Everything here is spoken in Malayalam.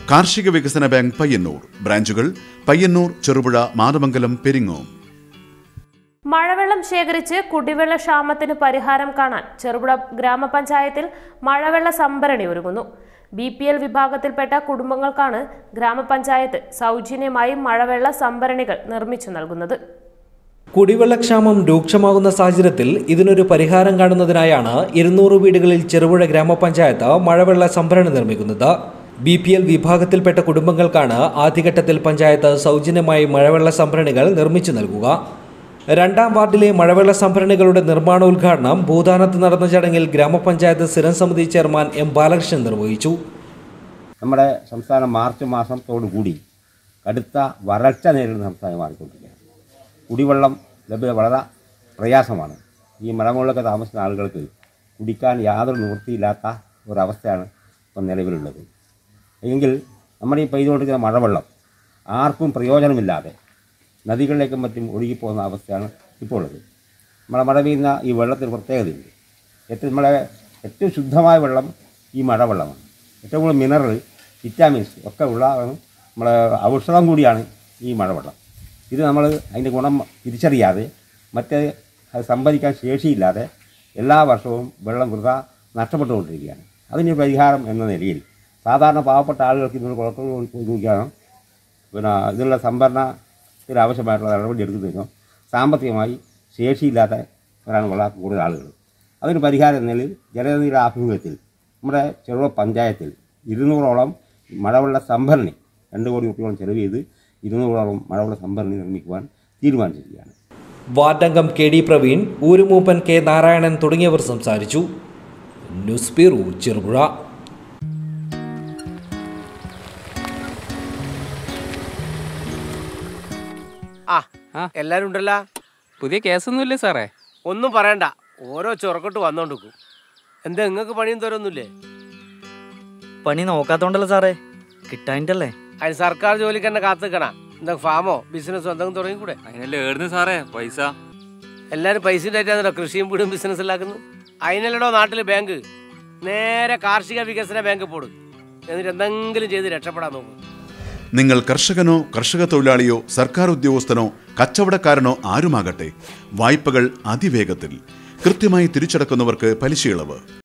കാർഷിക വികസന ബാങ്ക് പയ്യന്നൂർ ബ്രാഞ്ചുകൾ പയ്യന്നൂർ ചെറുപുഴ മാതമംഗലം പെരിങ്ങോം മഴവെള്ളം ശേഖരിച്ച് കുടിവെള്ള ക്ഷാമത്തിന് പരിഹാരം കാണാൻ ചെറുപുഴ ഗ്രാമപഞ്ചായത്തിൽ മഴവെള്ള സംഭരണി ഒരുങ്ങുന്നു ബി പി എൽ വിഭാഗത്തിൽപ്പെട്ട കുടുംബങ്ങൾക്കാണ് ഗ്രാമപഞ്ചായത്ത് സൗജന്യമായി മഴവെള്ള സംഭരണികൾ നിർമ്മിച്ചു നൽകുന്നത് കുടിവെള്ളക്ഷാമം രൂക്ഷമാകുന്ന സാഹചര്യത്തിൽ ഇതിനൊരു പരിഹാരം കാണുന്നതിനായാണ് ഇരുന്നൂറ് വീടുകളിൽ ചെറുപുഴ ഗ്രാമപഞ്ചായത്ത് മഴവെള്ള സംഭരണി നിർമ്മിക്കുന്നത് ബി പി എൽ വിഭാഗത്തിൽപ്പെട്ട കുടുംബങ്ങൾക്കാണ് ആദ്യഘട്ടത്തിൽ പഞ്ചായത്ത് സൗജന്യമായി മഴവെള്ള സംഭരണികൾ നിർമ്മിച്ചു നൽകുക രണ്ടാം വാർഡിലെ മഴവെള്ള സംഭരണികളുടെ നിർമ്മാണോദ്ഘാടനം ഭൂതാനത്ത് നടന്ന ചടങ്ങിൽ ഗ്രാമപഞ്ചായത്ത് സ്ഥിരം സമിതി ചെയർമാൻ എം ബാലകൃഷ്ണൻ നിർവഹിച്ചു നമ്മുടെ സംസ്ഥാനം മാർച്ച് മാസത്തോടു കൂടി കടുത്ത വരൾച്ച നേരിടുന്ന സംസ്ഥാനം മാറിക്കൊണ്ടിരിക്കുകയാണ് കുടിവെള്ളം ലഭ്യത വളരെ പ്രയാസമാണ് ഈ മലമുകളിലൊക്കെ താമസിക്കുന്ന ആളുകൾക്ക് കുടിക്കാൻ യാതൊരു നിവൃത്തിയില്ലാത്ത ഒരവസ്ഥയാണ് ഇപ്പം നിലവിലുള്ളത് എങ്കിൽ നമ്മുടെ ഈ പെയ്തുകൊണ്ടിരിക്കുന്ന മഴവെള്ളം ആർക്കും പ്രയോജനമില്ലാതെ നദികളിലേക്കും മറ്റും ഒഴുകിപ്പോകുന്ന അവസ്ഥയാണ് ഇപ്പോൾ ഉള്ളത് നമ്മളെ മഴ പെയ്യുന്ന ഈ വെള്ളത്തിന് പ്രത്യേകതയുണ്ട് ഏറ്റവും നമ്മളെ ഏറ്റവും ശുദ്ധമായ വെള്ളം ഈ മഴവെള്ളമാണ് ഏറ്റവും കൂടുതൽ മിനറൽ വിറ്റാമിൻസ് ഒക്കെ ഉള്ള നമ്മളെ ഔഷധം കൂടിയാണ് ഈ മഴവെള്ളം ഇത് നമ്മൾ അതിൻ്റെ ഗുണം തിരിച്ചറിയാതെ മറ്റ് അത് സംഭരിക്കാൻ ശേഷിയില്ലാതെ എല്ലാ വർഷവും വെള്ളം വൃഥ നഷ്ടപ്പെട്ടുകൊണ്ടിരിക്കുകയാണ് അതിന് പരിഹാരം എന്ന നിലയിൽ സാധാരണ പാവപ്പെട്ട ആളുകൾക്ക് ഇതിനുള്ള കുഴപ്പങ്ങൾ നോക്കിയാണ് പിന്നെ ഇതിനുള്ള സംഭരണത്തിന് ആവശ്യമായിട്ടുള്ള നടപടി എടുക്കുന്നതിനോ സാമ്പത്തികമായി ശേഷിയില്ലാത്തവരാണ് വളരെ കൂടുതൽ ആളുകൾ അതിന് പരിഹാരം എന്ന നിലയിൽ ജനതയുടെ ആഭിമുഖ്യത്തിൽ നമ്മുടെ ചെറുപ പഞ്ചായത്തിൽ ഇരുന്നൂറോളം മഴവെള്ള സംഭരണി രണ്ട് കോടി രൂപയോളം ചെലവ് ചെയ്ത് ഇരുന്നൂറോളം മഴവെള്ള സംഭരണി നിർമ്മിക്കുവാൻ തീരുമാനിച്ചിരിക്കുകയാണ് വാർഡംഗം കെ ഡി പ്രവീൺ ഊരുമൂപ്പൻ കെ നാരായണൻ തുടങ്ങിയവർ സംസാരിച്ചു ന്യൂസ് ബ്യൂറോ ചെറുപുഴ ആ എല്ലാരും ഉണ്ടല്ലോ പുതിയ കേസൊന്നുമില്ലേ സാറേ ഒന്നും പറയണ്ട ഓരോ ചൊറക്കോട്ട് വന്നോണ്ടിരിക്കും എന്താ നിങ്ങൾക്ക് പണിയും തരൊന്നുമില്ലേ പണി നോക്കാത്തോണ്ടല്ലോ സാറേ കിട്ടാനിട്ടല്ലേ അതിന് സർക്കാർ ജോലിക്ക് തന്നെ കാത്തു നിൽക്കണ എന്താ ഫാമോ ബിസിനസ്സോ എന്തെങ്കിലും തുടങ്ങിക്കൂടെ അതിനല്ലേ ഏടുന്നു സാറേ പൈസ എല്ലാരും പൈസ ആയിട്ടാണല്ലോ കൃഷിയും വീടും ബിസിനസ് എല്ലാക്കുന്നത് അതിനല്ലടോ നാട്ടില് ബാങ്ക് നേരെ കാർഷിക വികസന ബാങ്ക് പോടും എന്നിട്ട് എന്തെങ്കിലും ചെയ്ത് രക്ഷപ്പെടാൻ നോക്കും നിങ്ങൾ കർഷകനോ കർഷക തൊഴിലാളിയോ സർക്കാർ ഉദ്യോഗസ്ഥനോ കച്ചവടക്കാരനോ ആരുമാകട്ടെ വായ്പകൾ അതിവേഗത്തിൽ കൃത്യമായി തിരിച്ചടക്കുന്നവർക്ക് പലിശയിളവ്